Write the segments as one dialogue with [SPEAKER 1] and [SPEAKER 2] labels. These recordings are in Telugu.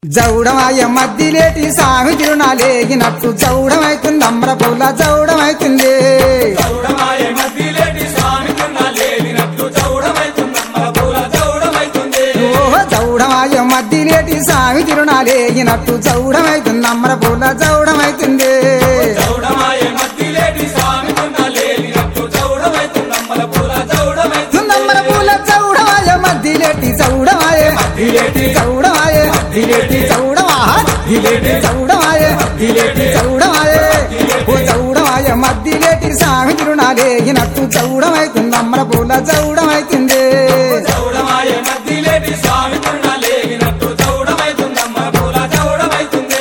[SPEAKER 1] జౌడమాయ మద్దిలేటి సామి తిరునాలేగినట్టు జౌడమైతుంది అమ్రపుల జౌడమైతుంది
[SPEAKER 2] చౌడమాయే మధ్యలేటి స్వామి తిరునాలేలినట్లు చౌడమైతుందమ్మ పూల చౌడమైతుంది
[SPEAKER 1] ఓ జౌడమాయ మద్దిలేటి సామి తిరునాలేగినట్టు జౌడమైతుంది అమ్రపుల జౌడమైతుంది
[SPEAKER 2] చౌడమాయే మధ్యలేటి స్వామి తిరునాలేలినట్లు చౌడమైతుందమ్మ పూల చౌడమైతుంది
[SPEAKER 1] అమ్రపుల జౌడమాయ మద్దిలేటి జౌడమాయ మద్దిలేటి జౌడమాయ మద్దిలేటి జౌడమా మద్దిలేటి చౌడమాయ మద్దిలేటి చౌడమాయ ఓ చౌడమాయ మద్దిలేటి సామి తిరునాలేగినట్టు చౌడమైతుంది అమ్రపుల చౌడమైతుంది
[SPEAKER 2] చౌడమాయే మధ్యలేటి స్వామి తిరునాలేలినట్లు చౌడమైతుందమ్మ పూల చౌడమైతుంది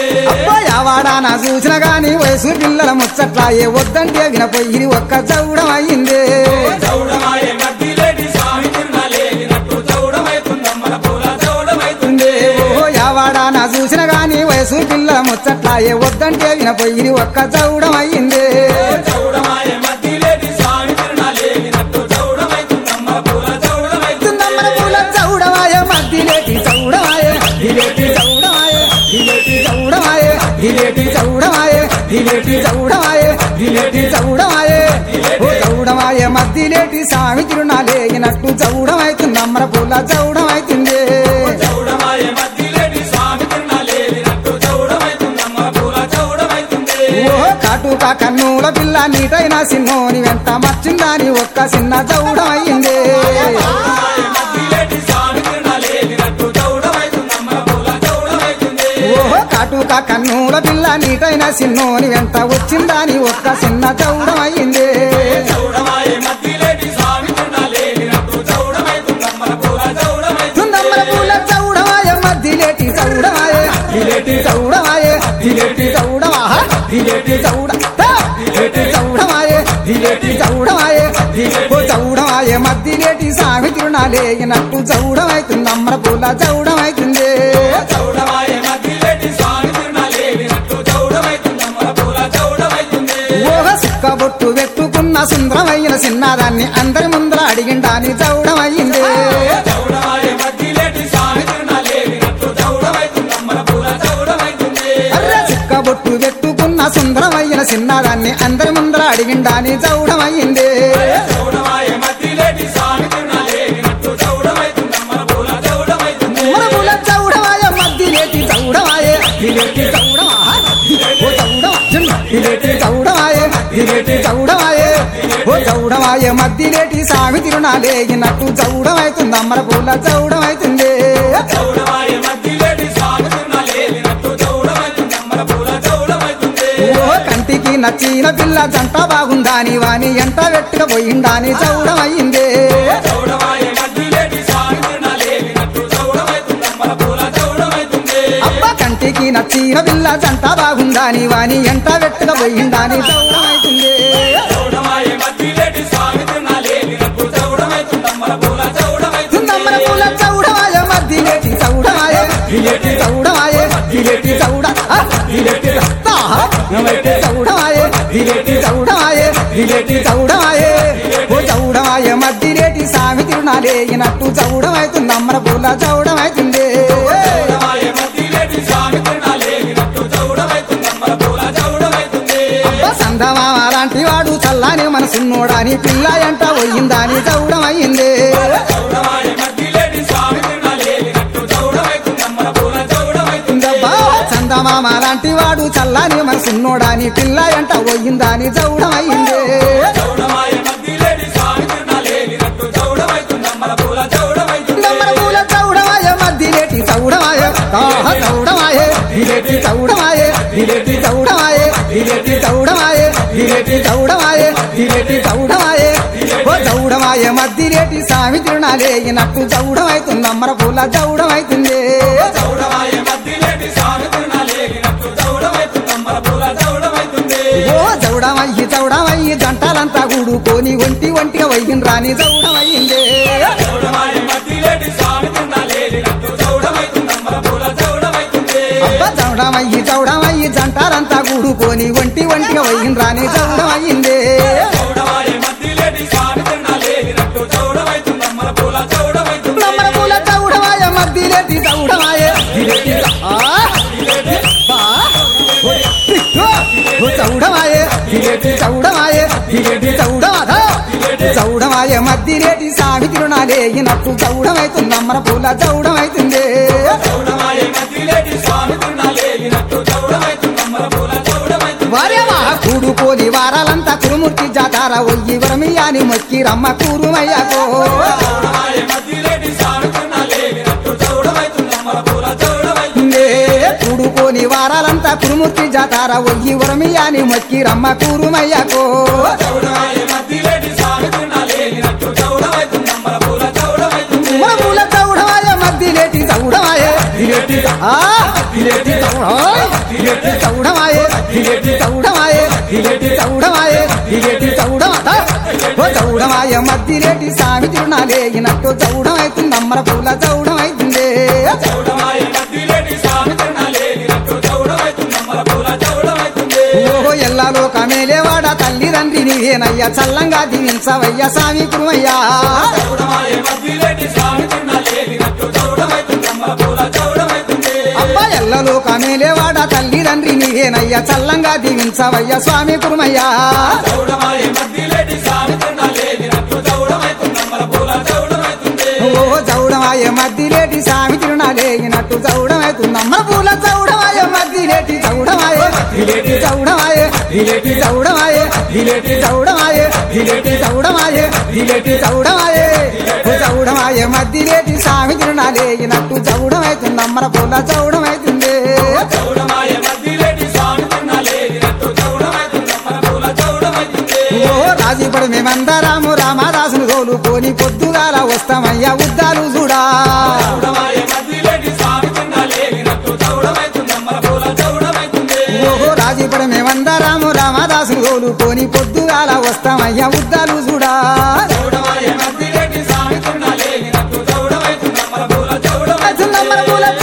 [SPEAKER 1] వాడానా చూసిన గాని వయసు పిల్లల ముచ్చట్లాయే వద్దంటే వినపోయి ఒక్క చౌడమయ్యింది
[SPEAKER 2] చౌడమాయే మధ్యలేటి స్వామి తిరునాలేలినట్లు చౌడమైతుందమ్మ పూల చౌడమైతుంది
[SPEAKER 1] ఓ యావాడానా చూసిన గాని వయసు పిల్లల ముచ్చట్లాయే వద్దంటే వినపోయి ఒక్క చౌడమయ్యింది
[SPEAKER 2] చౌడమాయే మధ్యలేటి స్వామి తిరునాలేలినట్లు చౌడమైతుందమ్మ పూల చౌడమైతుంది
[SPEAKER 1] తుందమ్మల పూల చౌడమాయ మద్దిలేటి చౌడమాయ మద్దిలేటి చౌడమాయ మద్దిలేటి చౌడమాయ మద్దిలేటి చౌడమాయ మద్దిలేటి చౌడమాయ మద్దిలేటి చౌడమాయ ఓ చౌడమాయ మద్దిలేటి సామి తిరునాలేగినట్టు చౌడమైతుంది అమ్మర పూల చౌడమైతుంది
[SPEAKER 2] చౌడమాయే మధ్యలేటి స్వామి తిరునాలేలినట్టు చౌడమైతుందమ్మ పూల చౌడమైతుంది
[SPEAKER 1] ఓ కాటుక కన్నుల పిల్ల నీటైన సిన్నోని వెంట మర్చిందాని ఒక్క చిన్న చౌడమయ్యింది
[SPEAKER 2] చౌడమాయే మధ్యలేటి స్వామి తిరునాలేలినట్టు చౌడమైతుందమ్మ పూల చౌడమైతుంది
[SPEAKER 1] ఓహో కాటుక కన్నుల పిల్ల నీటైన సిన్నోని వెంట వచ్చిందాని ఒక్క చిన్న చౌడమయ్యింది
[SPEAKER 2] చౌడమాయే మధ్యలేటి స్వామి తిరునాలేలినట్టు చౌడమైతుందమ్మ పూల చౌడమైతుంది
[SPEAKER 1] తుందమ్మల పూల చౌడమాయ మద్దిలేటి చౌడమాయ మద్దిలేటి చౌడమాయ మద్దిలేటి చౌడమా మద్దిలేటి చౌడ తా! మద్దిలేటి చౌడమాయ మద్దిలేటి చౌడమాయ ఓ చౌడమాయ మద్దిలేటి సామి తిరునాలేగినట్టు చౌడమైతుంది అమ్మల పూల చౌడమైతుంది
[SPEAKER 2] చౌడమాయే మధ్యలేటి స్వామి తిరునాలేలినట్టు చౌడమైతుందమ్మ పూల చౌడమైతుంది
[SPEAKER 1] ఓహ సుక్కబొట్టు పెట్టుకున్న సుందరమైన చిన్నదాన్ని అందరి ముందర అడిగిండాని చౌడమయ్యింది
[SPEAKER 2] చౌడమాయే మధ్యలేటి స్వామి తిరునాలేలినట్టు చౌడమైతుందమ్మ పూల చౌడమైతుంది
[SPEAKER 1] అర్ర చుక్కబొట్టు పెట్టుకున్న సుందరమైన చిన్నదాన్ని అందరి ముందర అడిగిండాని చౌడమయ్యింది
[SPEAKER 2] చౌడమాయే మధ్యలేటి స్వామి తిరునాలేలినట్టు చౌడమైతుందమ్మ పూల చౌడమైతుంది
[SPEAKER 1] మురముల చౌడమాయ మద్దిలేటి చౌడమాయ మద్దిలేటి చౌడమా ఓ చౌడమా మద్దిలేటి చౌడమాయ మద్దిలేటి చౌడమాయ ఓ చౌడమాయ మద్దిలేటి సామి తిరునాలేగినట్టు చౌడమైతుంది అమ్మర పూల చౌడమైతుంది
[SPEAKER 2] చౌడమాయే మధ్యలేటి స్వామి తిరునాలేలినట్టు చౌడమైతుందమ్మ పూల చౌడమైతుంది
[SPEAKER 1] ఓ కంటికి నచ్చిన పిల్ల జంట బాగుందాని వాని ఎంట వెట్టుక పోయిండాని చౌడమయ్యింది
[SPEAKER 2] చౌడమాయే మధ్యలేటి స్వామి తిరునాలేలినట్టు చౌడమైతుందమ్మ పూల చౌడమైతుంది
[SPEAKER 1] అబ్బ కంటికి నచ్చిన పిల్ల జంట బాగుందాని వాని ఎంట వెట్టుక పోయిండాని చౌడమైతుంది
[SPEAKER 2] చౌడమాయే మధ్యలేటి స్వామి తిరునాలేలినట్టు చౌడమైతుందమ్మ పూల చౌడమైతుంది
[SPEAKER 1] తుందమ్మల పూల చౌడమాయ మద్దిలేటి చౌడమాయ మద్దిలేటి చౌడమాయ మద్దిలేటి చౌడ ఆ, మద్దిలేటి రక్తా, మద్దిలేటి చౌడమాయ మద్దిలేటి చౌడమాయ మద్దిలేటి చౌడమాయ ఓ చౌడమాయ మద్దిలేటి సామి తిరునాలేగినట్టు చౌడమైతుంది అమ్మల పూల చౌడమైతుంది
[SPEAKER 2] చౌడమాయే మధ్యలేటి స్వామి తిరునాలేలినట్టు చౌడమైతుందమ్మ పూల చౌడమైతుంది
[SPEAKER 1] అబ్బ సందమామ లాంటి వాడు చల్లాని మనసున్నోడాని పిల్ల ఎంట పోయిందాని చౌడమైంది
[SPEAKER 2] చౌడమాయే మధ్యలేటి స్వామి తిరునాలేలినట్టు చౌడమైతుందమ్మ పూల చౌడమైతుంది
[SPEAKER 1] అబ్బా చందమామ లాంటి వాడు చల్లాని మనసున్నోడాని పిల్ల ఎంట పోయిందాని చౌడమైంది
[SPEAKER 2] చౌడమాయే మధ్యలేటి స్వామి తిరునాలేలినట్టు చౌడమైతుందమ్మ పూల చౌడమైతుంది
[SPEAKER 1] నమ్మల పూల చౌడమాయ మద్దిలేటి చౌడమాయ ఆహ చౌడమాయ దిలేటి చౌడమాయ దిలేటి చౌడమాయ దిలేటి చౌడమాయ దిలేటి చౌడమాయ దిలేటి చౌడమాయ ఓ చౌడమాయ మద్దిలేటి సామి తిరునాలేగినట్టు చౌడమైతుంది అమ్మర పూల చౌడమైతుంది
[SPEAKER 2] చౌడమాయే మధ్యలేటి స్వామి తిరునాలేలినట్టు చౌడమైతుందమ్మ పూల చౌడమైతుంది
[SPEAKER 1] ఓ చౌడమయ్యి చౌడమయ్యి జంటలంతా కూడుకొని ఒంటి ఒంటిగా వయ్యిన్ రాని చౌడమయ్యింది
[SPEAKER 2] చౌడమాయే మధ్యలేటి స్వామి తిరునాలేలినట్టు చౌడమైతుందమ్మ పూల చౌడమైతుంది
[SPEAKER 1] అబ్బ చౌడమయ్యి చౌడమయ్యి జంటలంతా కూడుకొని ఒంటి ఒంటిగా వయ్యిన్ రాని చౌడమయ్యింది
[SPEAKER 2] చౌడమాయే మధ్యలేటి స్వామి తిరునాలేలినట్టు చౌడమైతుందమ్మ పూల చౌడమైతుంది
[SPEAKER 1] నమ్మల పూల చౌడమాయ మద్దిలేటి చౌడమాయ దిలేటి ఆ మద్దిలేటి చౌడమాయే మద్దిలేటి చౌడమాధా చౌడమాయే మద్దిలేటి సామి తిరునాలేగినట్టు చౌడమైతుందమ్మర పూల చౌడమైతుంది
[SPEAKER 2] చౌడమాయే మద్దిలేటి స్వామి తిరునాలేగినట్టు చౌడమైతుందమ్మర పూల చౌడమైతుంది
[SPEAKER 1] వారేవా కూడుకోని వారాలంతా కురుమూర్తి జాతార ఒయ్యి వరమియాని మొక్కి రమ్మ కూరుమయ్యకో
[SPEAKER 2] చౌడమాయే మద్దిలేటి స్వామి తిరునాలేగినట్టు చౌడమైతుందమ్మర పూల చౌడమైతుంది
[SPEAKER 1] ఏ కూడుకోని వారాలంతా కురుమూర్తి జాతార ఒయ్యి వరమియాని మొక్కి రమ్మ కూరుమయ్యకో
[SPEAKER 2] చౌడమాయే మద్దిలేటి స్వామి తిరునాలేగినట్టు చౌడమైతుందమ్మర పూల చౌడమైతుంది
[SPEAKER 1] మన పూల చౌడమాయ మద్దిలేటి చౌడమాయే దిలేటి ఆ దిలేటి చౌడమాయ దిలేటి చౌడమాయే దిలేటి చౌడమాయే దిలేటి చౌడమాయే దిలేటి చౌడమాత ఓ చౌడమాయ మద్దిలేటి సామి తిరునాలేగినట్టు చౌడమైతుంది అమ్మర పూల చౌడమైతుంది
[SPEAKER 2] చౌడమాయే మద్దిలేటి స్వామి తిరునాలేగినట్టు చౌడమైతుందమ్మర పూల చౌడమైతుంది
[SPEAKER 1] ఓహో ఎల్లాలో కమేలేవాడ తల్లి తండ్రి నీవేనయ్యా చల్లంగా దీవించవయ్యా సామి కురుమయ్యా
[SPEAKER 2] చౌడమాయే మద్దిలేటి స్వామి తిరునాలేగినట్టు చౌడమైతుందమ్మర పూల చౌడమైతుంది
[SPEAKER 1] అబ్బా ఎల్లలో కమేలేవాడ తల్లి తండ్రి నీవేనయ్యా చల్లంగా దీవించవయ్యా స్వామి కురుమయ్యా
[SPEAKER 2] చౌడమాయే మద్దిలేటి స్వామి తిరునాలేగినట్టు చౌడమైతుందమ్మర పూల చౌడమైతుంది
[SPEAKER 1] ఓ చౌడమాయ మద్దిలేటి సామి తిరునాలేగినట్టు చౌడమైతుందమ్మ పూల చౌడమాయ మద్దిలేటి చౌడమాయ దిలేటి చౌడమాయ దిలేటి చౌడమాయ దిలేటి చౌడమాయ దిలేటి చౌడమాయ దిలేటి చౌడమాయ ఓ చౌడమాయ మద్దిలేటి సామి తిరునాలేగినట్టు చౌడమైతుందమ్మర పూల చౌడమైతుంది
[SPEAKER 2] చౌడమాయే మద్దిలేటి స్వామి తిరునాలేగినట్టు చౌడమైతుందమ్మర పూల చౌడమైతుంది
[SPEAKER 1] ఓ రాజీపడు మేమందరాము రామదాసును తోలుకొని పొద్దుగాల వస్తామయ్యా ఉద్దాలు చూడా
[SPEAKER 2] చౌడమాయే మద్దిలేటి స్వామి తిరునాలేగినట్టు చౌడమైతుందమ్మర పూల చౌడమైతుంది
[SPEAKER 1] ఓహో రాజీపడు మేమందరాము రామదాసును తోలుకొని పొద్దుగాల వస్తామయ్యా ఉద్దాలు చూడా
[SPEAKER 2] చౌడమాయే మద్దిలేటి స్వామి తిరునాలేగినట్టు చౌడమైతుందమ్మర పూల చౌడమైతుంది
[SPEAKER 1] చిన్నమ్మల పూల